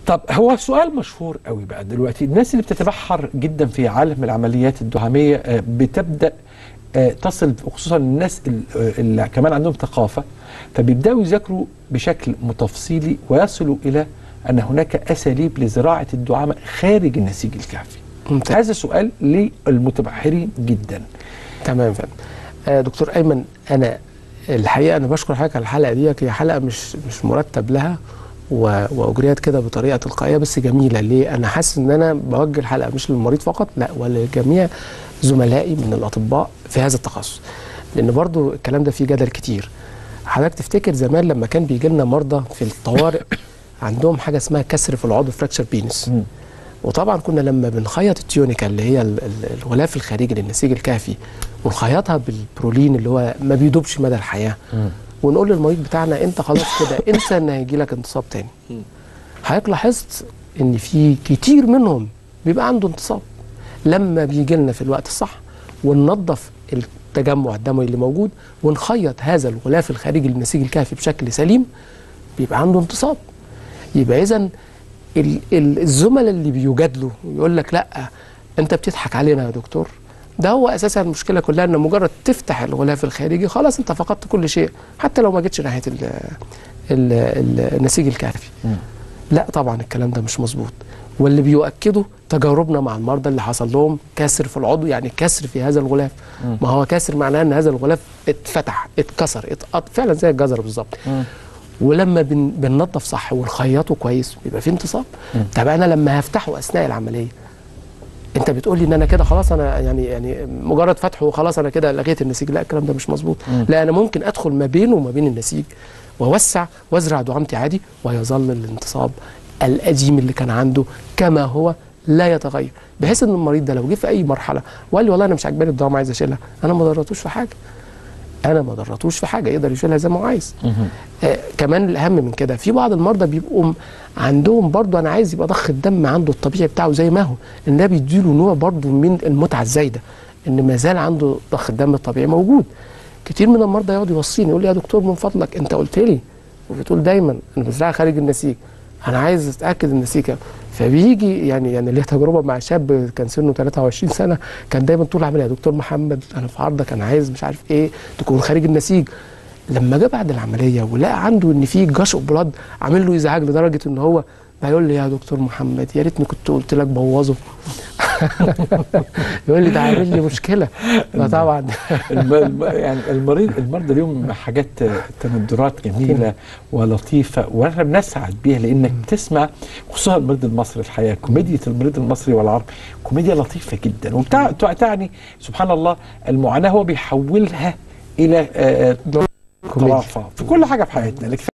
طب هو سؤال مشهور قوي بقى دلوقتي الناس اللي بتتبحر جدا في عالم العمليات الدعاميه آه، بتبدا آه، تصل خصوصا الناس ال- آه، اللي كمان عندهم ثقافه فبيبداوا يذاكروا بشكل متفصيلي ويصلوا الى ان هناك اساليب لزراعه الدعامه خارج النسيج الكهفي. ممتاز. هذا سؤال للمتبحرين جدا. تمام فندم آه دكتور ايمن انا الحقيقه انا بشكر حضرتك على الحلقه دي هي حلقه مش مش مرتب لها و- واجريت كده بطريقه تلقائيه بس جميله ليه انا حاسس ان انا بوجه الحلقه مش للمريض فقط لا ولجميع زملائي من الاطباء في هذا التخصص لان برضو الكلام ده فيه جدل كتير حضرتك تفتكر زمان لما كان بيجي لنا مرضى في الطوارئ عندهم حاجه اسمها كسر في العضو فراكشر بينس مم. وطبعا كنا لما بنخيط التيونيكا اللي هي ال- ال- الغلاف الخارجي للنسيج الكافي ونخيطها بالبرولين اللي هو ما بيدوبش مدى الحياه ونقول للمريض بتاعنا انت خلاص كده انسى ان هيجي لك انتصاب تاني حضرتك لاحظت ان في كتير منهم بيبقى عنده انتصاب لما بيجي لنا في الوقت الصح وننظف التجمع الدموي اللي موجود ونخيط هذا الغلاف الخارجي للنسيج الكافي بشكل سليم بيبقى عنده انتصاب يبقى اذا ال- ال- الزملاء اللي بيجادلوا ويقول لك لا انت بتضحك علينا يا دكتور ده هو اساسا المشكله كلها ان مجرد تفتح الغلاف الخارجي خلاص انت فقدت كل شيء حتى لو ما جيتش ناحيه ال ال ال النسيج الكهربي لا طبعا الكلام ده مش مظبوط واللي بيؤكده تجاربنا مع المرضى اللي حصل لهم كسر في العضو يعني كسر في هذا الغلاف ما هو كسر معناه ان هذا الغلاف اتفتح اتكسر اتقط فعلا زي الجزر بالظبط ولما بن بننظف صح ونخيطه كويس بيبقى في انتصاب طب انا لما هفتحه اثناء العمليه انت بتقول لي ان انا كده خلاص انا يعني يعني مجرد فتحه وخلاص انا كده لغيت النسيج لا الكلام ده مش مظبوط لا انا ممكن ادخل ما بينه وما بين النسيج واوسع وازرع دعامتي عادي ويظل الانتصاب القديم اللي كان عنده كما هو لا يتغير بحيث ان المريض ده لو جه في اي مرحله وقال لي والله انا مش عاجباني الدعامه عايز اشيلها انا ما ضرتوش في حاجه انا ما ضرتوش في حاجه يقدر يشيلها زي ما هو عايز آه كمان الاهم من كده في بعض المرضى بيبقوا م- عندهم برضو انا عايز يبقى ضخ الدم عنده الطبيعي بتاعه زي ما هو ان ده بيديله نوع برضو من المتعه الزايده ان ما زال عنده ضخ الدم الطبيعي موجود كتير من المرضى يقعد يوصيني يقول لي يا دكتور من فضلك انت قلت لي وبتقول دايما انا بزرعها خارج النسيج انا عايز اتاكد ان النسيج فبيجي يعني يعني ليه تجربه مع شاب كان سنه 23 سنه كان دايما طول العمليه يا دكتور محمد انا في عرضك انا عايز مش عارف ايه تكون خارج النسيج لما جه بعد العمليه ولقى عنده ان في جاش اوف بلاد عامل له ازعاج لدرجه ان هو بيقول لي يا دكتور محمد يا ريتني كنت قلت لك بوظه يقول لي ده عامل لي مشكله فطبعا الم... الم- يعني المريض المرضى اليوم حاجات تندرات جميله ولطيفه واحنا بنسعد بيها لانك بتسمع خصوصا المريض المصري الحقيقه كوميديا المريض المصري والعربي كوميديا لطيفه جدا وتعني سبحان الله المعاناه هو بيحولها الى آه، كوميديا. طرافه في كل حاجه في حياتنا لك